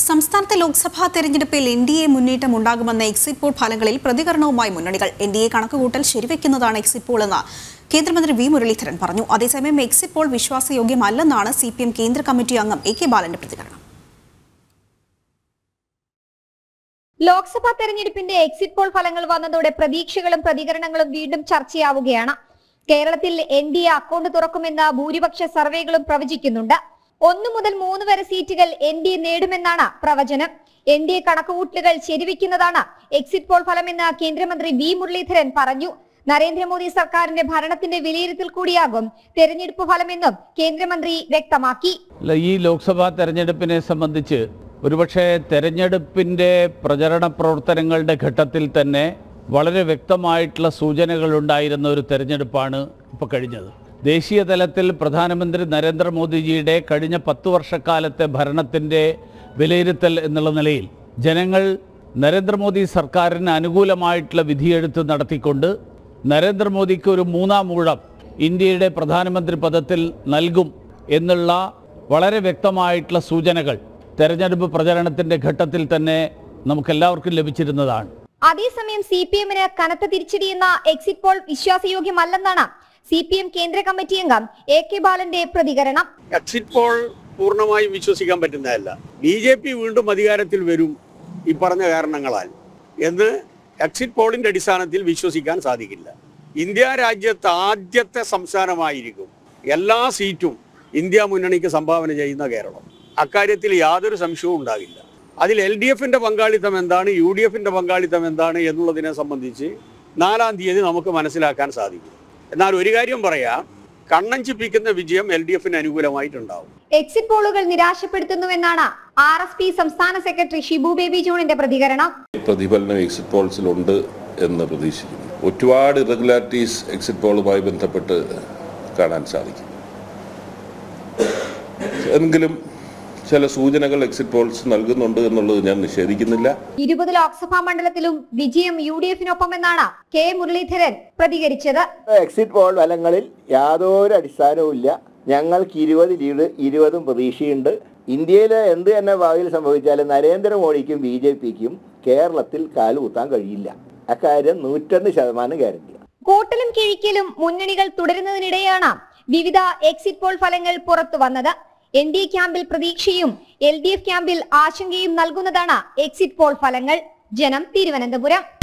സംസ്ഥാനത്തെ ലോക്സഭാ തെരഞ്ഞെടുപ്പിൽ N D A മുന്നേറ്റം ഉണ്ടാകുമെന്ന എക്സിറ്റ് പോൾ ഫലങ്ങളിൽ പ്രതികരണവുമായി മുന്നണികൾ എൻ ഡി എ കണക്കുകൂട്ടൽ ശരിവെക്കുന്നതാണ് എക്സിറ്റ് പോൾ എന്ന് കേന്ദ്രമന്ത്രി വി മുരളീധരൻ പറഞ്ഞു അതേസമയം എക്സിറ്റ് പോൾ വിശ്വാസയോഗ്യമല്ലെന്നാണ് സി പി എം കേന്ദ്ര കമ്മിറ്റി അംഗം എ കെ ബാലന്റെ പ്രതികരണം ലോക്സഭാ തെരഞ്ഞെടുപ്പിന്റെ എക്സിറ്റ് പോൾ ഫലങ്ങൾ വന്നതോടെ പ്രതീക്ഷകളും പ്രതികരണങ്ങളും വീണ്ടും ചർച്ചയാവുകയാണ് കേരളത്തിൽ എൻ ഡി എ അക്കൗണ്ട് തുറക്കുമെന്ന് ഭൂരിപക്ഷ സർവേകളും പ്രവചിക്കുന്നുണ്ട് ഒന്ന് മുതൽ മൂന്ന് വരെ സീറ്റുകൾ എൻ ഡി എ നേടുമെന്നാണ് പ്രവചനം എൻ ഡി എ കണക്കുകൂട്ടലുകൾ ശരിവെക്കുന്നതാണ് എക്സിറ്റ് പോൾ ഫലമെന്ന് കേന്ദ്രമന്ത്രി വി മുരളീധരൻ പറഞ്ഞു നരേന്ദ്രമോദി സർക്കാരിന്റെ ഭരണത്തിന്റെ വിലയിരുത്തൽ കൂടിയാകും തെരഞ്ഞെടുപ്പ് ഫലമെന്നും കേന്ദ്രമന്ത്രി വ്യക്തമാക്കി അല്ല ഈ ലോക്സഭാ തെരഞ്ഞെടുപ്പിനെ സംബന്ധിച്ച് ഒരുപക്ഷെ തെരഞ്ഞെടുപ്പിൻ്റെ പ്രചരണ പ്രവർത്തനങ്ങളുടെ ഘട്ടത്തിൽ തന്നെ വളരെ വ്യക്തമായിട്ടുള്ള സൂചനകൾ ഉണ്ടായിരുന്ന ഒരു തെരഞ്ഞെടുപ്പാണ് ഇപ്പോൾ കഴിഞ്ഞത് ദേശീയ തലത്തിൽ പ്രധാനമന്ത്രി നരേന്ദ്രമോദിജിയുടെ കഴിഞ്ഞ പത്ത് വർഷക്കാലത്തെ ഭരണത്തിൻ്റെ വിലയിരുത്തൽ എന്നുള്ള നിലയിൽ ജനങ്ങൾ നരേന്ദ്രമോദി സർക്കാരിന് അനുകൂലമായിട്ടുള്ള വിധിയെഴുത്ത് നടത്തിക്കൊണ്ട് നരേന്ദ്രമോദിക്ക് ഒരു മൂന്നാം ഊഴം ഇന്ത്യയുടെ പ്രധാനമന്ത്രി പദത്തിൽ നൽകും എന്നുള്ള വളരെ വ്യക്തമായിട്ടുള്ള സൂചനകൾ തെരഞ്ഞെടുപ്പ് പ്രചരണത്തിന്റെ ഘട്ടത്തിൽ തന്നെ നമുക്കെല്ലാവർക്കും ലഭിച്ചിരുന്നതാണ് അതേസമയം സി പി എമ്മിന് കനത്ത തിരിച്ചടിയെന്ന എക്സിറ്റ് പോൾ വിശ്വാസയോഗ്യമല്ലെന്നാണ് സി പി എം കേന്ദ്ര കമ്മിറ്റി അംഗം എ കെ ബാലന്റെ പ്രതികരണം എക്സിറ്റ് പോൾ പൂർണ്ണമായും വിശ്വസിക്കാൻ പറ്റുന്നതല്ല ബി ജെ പി വീണ്ടും അധികാരത്തിൽ വരും ഈ പറഞ്ഞ കാരണങ്ങളാൽ എന്ന് എക്സിറ്റ് പോളിന്റെ അടിസ്ഥാനത്തിൽ വിശ്വസിക്കാൻ സാധിക്കില്ല ഇന്ത്യ രാജ്യത്ത് ആദ്യത്തെ സംസ്ഥാനമായിരിക്കും എല്ലാ സീറ്റും ഇന്ത്യ മുന്നണിക്ക് സംഭാവന ചെയ്യുന്ന കേരളം അക്കാര്യത്തിൽ യാതൊരു സംശയവും ഉണ്ടാകില്ല അതിൽ എൽ ഡി എഫിന്റെ പങ്കാളിത്തം എന്താണ് യു ഡി എഫിന്റെ പങ്കാളിത്തം എന്താണ് എന്നുള്ളതിനെ സംബന്ധിച്ച് നാലാം തീയതി നമുക്ക് മനസ്സിലാക്കാൻ സാധിക്കും എന്നാൽ ഒരു കാര്യം പറയാം കണ്ണഞ്ചിപ്പിക്കുന്ന വിജയം എൽ ഡി എഫിന് അനുകൂലമായിട്ടുണ്ടാവും എക്സിറ്റ് പോളുകൾ നിരാശപ്പെടുത്തുന്നുവെന്നാണ് ആർ എസ് പി സംസ്ഥാന സെക്രട്ടറി ഷിബു ബേബി ജോണിന്റെ പ്രതികരണം പ്രതിഫലനം എക്സിറ്റ് പോൾസിലുണ്ട് എന്ന് പ്രതീക്ഷിക്കുന്നു ഒരുപാട് ഇറഗുലാരിറ്റീസ് എക്സിറ്റ് പോളുമായി ബന്ധപ്പെട്ട് കാണാൻ സാധിക്കും എങ്കിലും ചില സൂചനകൾ എക്സിറ്റ് പോൾസ് നൽകുന്നുണ്ട് എന്നുള്ളത് ഞാൻ നിഷേധിക്കുന്നില്ല ഇരുപത് ലോക്സഭാ മണ്ഡലത്തിലും വിജയം യു ഡി എഫിനൊപ്പമെന്നാണ് കെ മുരളീധരൻ പ്രതികരിച്ചത് എക്സിറ്റ് പോൾ ഫലങ്ങളിൽ യാതൊരു അടിസ്ഥാനവുമില്ല ഞങ്ങൾക്ക് ഇരുപത് ലീഡ് ഇരുപതും പ്രതീക്ഷയുണ്ട് ഇന്ത്യയിൽ എന്ത് തന്നെ ഭാവിയിൽ സംഭവിച്ചാലും നരേന്ദ്രമോദിക്കും ബി ജെ പിക്കും കേരളത്തിൽ കാലുകുത്താൻ കഴിയില്ല അക്കാര്യം നൂറ്റൊന്ന് ശതമാനം ഗ്യാരണ്ടി കൂട്ടലും കിഴിക്കലും മുന്നണികൾ തുടരുന്നതിനിടെയാണ് വിവിധ എക്സിറ്റ് പോൾ ഫലങ്ങൾ പുറത്തു വന്നത് എൻ ഡി എ ക്യാമ്പിൽ പ്രതീക്ഷയും എൽ ഡി എഫ് ക്യാമ്പിൽ ആശങ്കയും നൽകുന്നതാണ് എക്സിറ്റ് പോൾ ഫലങ്ങൾ ജനം തിരുവനന്തപുരം